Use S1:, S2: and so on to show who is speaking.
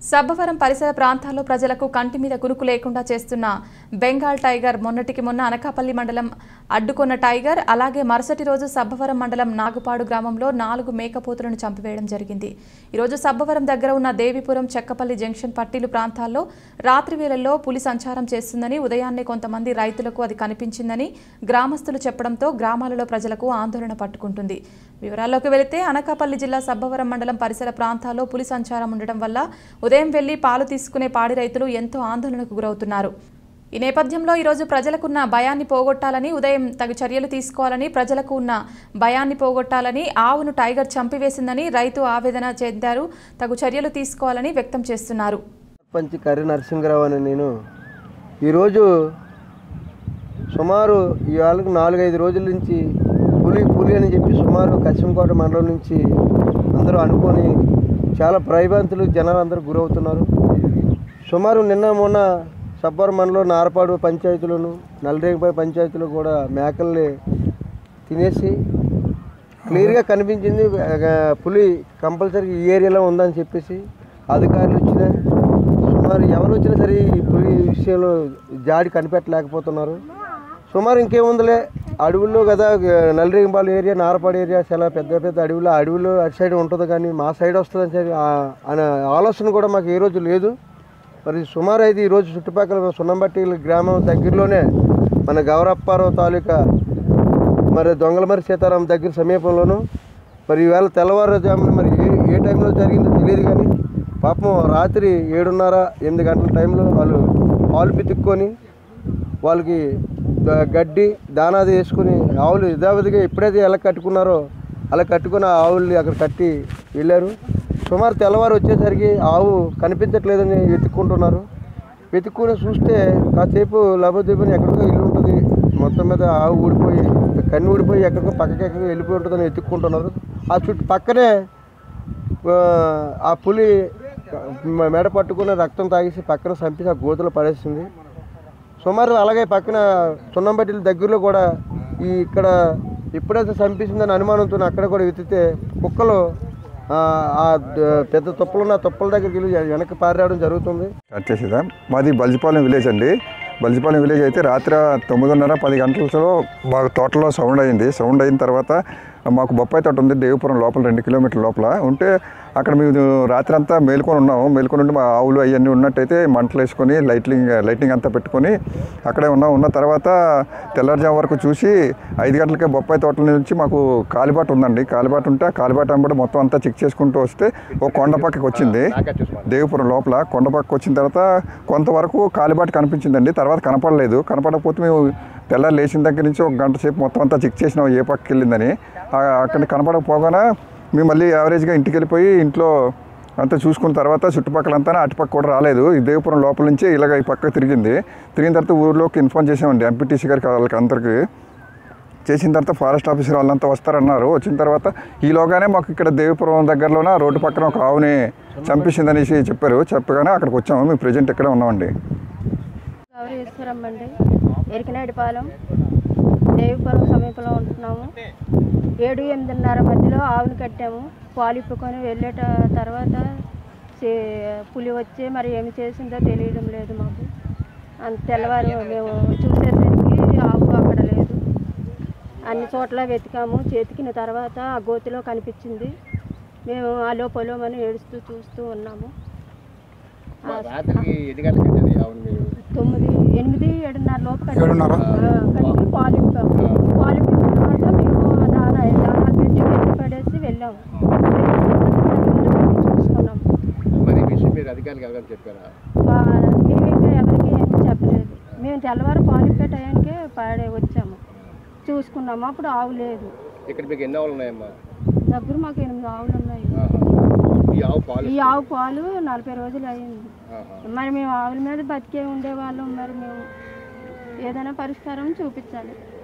S1: సబ్బవరం పరిసర ప్రాంతాల్లో ప్రజలకు కంటి మీద కునుకు లేకుండా చేస్తున్న బెంగాల్ టైగర్ మొన్నటికి మొన్న అనకాపల్లి మండలం అడ్డుకున్న టైగర్ అలాగే మరుసటి రోజు సబ్బవరం మండలం నాగుపాడు గ్రామంలో నాలుగు మేకపోతులను చంపివేయడం జరిగింది ఈరోజు సబ్బవరం దగ్గర ఉన్న దేవిపురం చెక్కపల్లి జంక్షన్ పట్టీలు ప్రాంతాల్లో రాత్రి వేళల్లో పులి సంచారం చేస్తుందని ఉదయాన్నే కొంతమంది రైతులకు అది కనిపించిందని గ్రామస్తులు చెప్పడంతో గ్రామాలలో ప్రజలకు ఆందోళన పట్టుకుంటుంది వివరాల్లోకి వెళితే అనకాపల్లి జిల్లా సబ్బవరం మండలం పరిసర ప్రాంతాల్లో పులి సంచారం ఉండడం వల్ల ఉదయం వెళ్లి పాలు తీసుకునే పాడి రైతులు ఎంతో ఆందోళనకు గురవుతున్నారు ఈ నేపథ్యంలో ఈరోజు ప్రజలకున్న భయాన్ని పోగొట్టాలని ఉదయం తగు చర్యలు తీసుకోవాలని ప్రజలకు ఉన్న భయాన్ని పోగొట్టాలని ఆవును టైగర్ చంపివేసిందని రైతు ఆవేదన చెందారు తగు చర్యలు తీసుకోవాలని వ్యక్తం చేస్తున్నారు
S2: సర్పంచ్ కర్రి నరసింహరావు అని నేను ఈరోజు సుమారు ఈ వాళ్ళకి నాలుగైదు రోజుల నుంచి పులి పులి అని చెప్పి సుమారు కశ్యంకోట మండలం నుంచి అందరూ అనుకొని చాలా భయభ్రాంతులు జనాలు అందరూ గురవుతున్నారు సుమారు నిన్న మొన్న సబ్బర్ మండలం నారపాడు పంచాయతీలను నల్లరేగిపై పంచాయతీలు కూడా మేకల్ని తినేసి క్లియర్గా కనిపించింది ఆ, పులి కంపల్సరీ ఈ ఏరియాలో ఉందని చెప్పేసి అధికారులు వచ్చిన సుమారు ఎవరు వచ్చినా సరే ఈ పులి విషయంలో జాడి కనిపెట్టలేకపోతున్నారు సుమారు ఇంకేముందిలే అడవుల్లో కదా నల్లరేంబాల్ ఏరియా నారపాడు ఏరియా చాలా పెద్ద పెద్ద అడవులు ఆ అడవుల్లో అటు సైడ్ ఉంటుంది కానీ మా సైడ్ వస్తుందని సరే ఆ- అనే ఆలోచన కూడా మాకు ఏ రోజు లేదు మరి సుమారు అయితే ఈరోజు చుట్టుపక్కల సున్నంబట్టి గ్రామం దగ్గరలోనే మన గౌరప్పారావు తాలూకా మరి దొంగలమరి సీతారాం దగ్గర సమీపంలోను మరి ఈవేళ తెల్లవారుజామున మరి ఏ ఏ టైంలో జరిగిందో తెలియదు కానీ పాపం రాత్రి ఏడున్నర ఎనిమిది గంటల టైంలో వాళ్ళు పాలు పితుక్కొని వాళ్ళకి ద- గడ్డి దానాది వేసుకుని ఆవులు యథావిధిగా ఎప్పుడైతే ఎలా కట్టుకున్నారో అలా కట్టుకుని ఆ ఆవుల్ని అక్కడ కట్టి వెళ్ళారు సుమారు తెల్లవారు వచ్చేసరికి ఆవు కనిపించట్లేదని వెతుక్కుంటున్నారు వెతుక్కుని చూస్తే కాసేపు లబోదీపని ఎక్కడికో ఇల్లు ఉంటుంది మొత్తం మీద ఆవు ఊడిపోయి కన్ను ఊడిపోయి ఎక్కడికో పక్కకి ఎక్కడికో వెళ్ళిపోయి ఉంటుందని వెతుక్కుంటున్నారు ఆ చుట్టూ పక్కనే ఆ, ఆ పులి మ- మెడ పట్టుకుని రక్తం తాగేసి పక్కన చంపేసి ఆ గోతులో పడేసింది సుమారు అలాగే పక్కన సున్నంబట్టిల దగ్గరలో కూడా ఈ ఇక్కడ ఎప్పుడైతే చంపేసిందని అనుమానంతో అక్కడ కూడా వెతికితే కుక్కలు ఆ, ఆ ద- పెద్ద తుప్పలు ఉన్న తుప్పల దగ్గరికి వెళ్ళి వెనక్కి పారిరావడం జరుగుతుంది
S3: స్టార్ట్ చేసేదా మాది బల్జిపాలెం విలేజ్ అండి బల్జిపాలెం విలేజ్ అయితే రాత్రి తొమ్మిదిన్నర పది గంటలలో మాకు తోటలో సౌండ్ అయింది సౌండ్ అయిన తర్వాత మాకు బొప్పాయి తోట ఉంది దేవపురం లోపల రెండు కిలోమీటర్ల లోపల ఉంటే అక్కడ మేము రాత్రి అంతా మేల్కొని ఉన్నాము మేల్కొని ఉండి మా ఆవులు అవన్నీ ఉన్నట్టయితే మంటలు వేసుకొని లైట్లింగ్ లైటింగ్ అంతా పెట్టుకొని అక్కడే ఉన్నాం ఉన్న తర్వాత తెల్లారుజాము వరకు చూసి ఐదు గంటలకే బొప్పాయి తోటల నుంచి మాకు కాలిబాట ఉందండి కాలిబాట ఉంటే ఆ కాలిబాట వెంబడి మొత్తం అంతా చెక్ చేసుకుంటూ వస్తే ఒక కొండ పక్కకి వచ్చింది దేవపురం లోపల కొండ పక్కకు వచ్చిన తర్వాత కొంతవరకు కాలిబాట కనిపించిందండి తర్వాత కనపడలేదు కనపడకపోతే మేము తెల్లారి లేచిన దగ్గర నుంచి ఒక గంట సేపు మొత్తం అంతా చెక్ చేసినాం ఏ పక్కకి వెళ్ళిందని ఆ- అక్కడ కనపడకపోగానే మేము మళ్ళీ యావరేజ్గా ఇంటికి వెళ్ళిపోయి ఇంట్లో అంతా చూసుకున్న తర్వాత చుట్టుపక్కలంతా అటుపక్క కూడా రాలేదు ఈ దేవపురం లోపల నుంచి ఇలాగ ఈ పక్క తిరిగింది తిరిగిన తర్వాత ఊర్లోకి ఇన్ఫార్మ్ చేసామండి ఎంపీటీసీ గారికి వాళ్ళకి అందరికి చేసిన తర్వాత ఫారెస్ట్ ఆఫీసర్ వాళ్ళంతా వస్తారన్నారు వచ్చిన తర్వాత ఈలోగానే మాకు ఇక్కడ దేవిపురం దగ్గరలోన రోడ్డు పక్కన ఒక ఆవుని చంపేసిందనేసి చెప్పారు చెప్పగానే అక్కడికి వచ్చాము మేము ప్రజెంట్ ఇక్కడే ఉన్నామండి
S4: గౌరీశ్వరమ్మ అండి ఎరికినాడిపాలెం దేవిపురం సమీపంలో ఉంటున్నాము ఏడు ఎనిమిదిన్నర మధ్యలో ఆవును కట్టాము పాలు ఇప్పుకొని వెళ్ళేట తర్వాత చే- పులి వచ్చి మరి ఏమి చేసిందో తెలియడం లేదు మాకు అంత తెల్లవారు మేము చూసేసరికి ఆవు అక్కడ లేదు అన్ని చోట్ల వెతికాము చేతికిన తర్వాత ఆ గోతిలో కనిపించింది మేము అలో పొలోమని ఏడుస్తూ చూస్తూ ఉన్నాము ఆ-
S5: రాత్రికి ఎన్ని గంటలకు కట్టారు ఈ ఆవును మీరు
S4: తొమ్మిది ఎనిమిది ఏడున్నర లోపు కట్టాము.
S3: ఏడున్నర?
S4: ఆ, కట్టి పాలు ఇప్పాము పాలు ఇప్పిన తర్వాత మేము దాన దానాలు పెట్టి వెతికి పడేసి వెళ్ళాము చూసుకున్నాం
S5: మరి ఈ విషయం మీరు అధికారులకు ఎవరైనా చెప్పారా
S4: మా- మేము ఇంకా ఎవరికి ఏమీ చెప్పలేదు మేము తెల్లవారు పాలు ఇప్పే టయానికే పాడే వచ్చాము చూసుకున్నాము అప్పుడు ఆవు లేదు
S5: ఇక్కడ మీకు ఎన్ని ఆవులు ఉన్నాయమ్మా
S4: దగ్గర మాకు ఎనిమిది ఆవులు ఉన్నాయి
S5: ఆహా. ఈ ఆవు పాలు
S4: ఈ ఆవు పాలు నలభై రోజులు అయింది
S5: ఆహా.
S4: మరి మేము ఆవుల మీద బతికే ఉండేవాళ్ళం మరి మేము ఏదైనా పరిష్కారం చూపించాలి